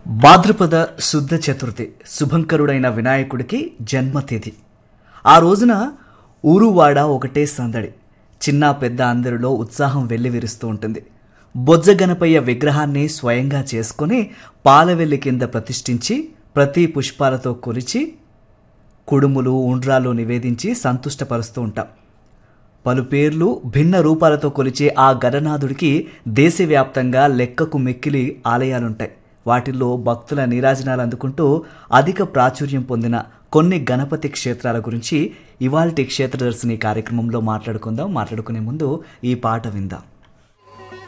భాద్రపద శుద్ధ చతుర్థి శుభంకరుడైన వినాయకుడికి జన్మతిథి ఆ రోజున ఊరువాడ ఒకటే సందడి చిన్న పెద్ద అందరిలో ఉత్సాహం వెల్లివిరుస్తూ ఉంటుంది బొజ్జ గణపయ్య విగ్రహాన్ని స్వయంగా చేసుకొని పాలవెల్లి కింద ప్రతిష్ఠించి ప్రతి పుష్పాలతో కొలిచి కుడుములు ఉండ్రాలు నివేదించి సంతుష్టపరుస్తూ ఉంటాం పలు పేర్లు భిన్న రూపాలతో కొలిచే ఆ గణనాథుడికి దేశవ్యాప్తంగా లెక్కకు మెక్కిలి ఆలయాలుంటాయి వాటిల్లో భక్తుల నీరాజనాలు అందుకుంటూ అధిక ప్రాచుర్యం పొందిన కొన్ని గణపతి క్షేత్రాల గురించి ఇవాల్టి క్షేత్ర దర్శిని కార్యక్రమంలో మాట్లాడుకుందాం మాట్లాడుకునే ముందు ఈ పాట విందాం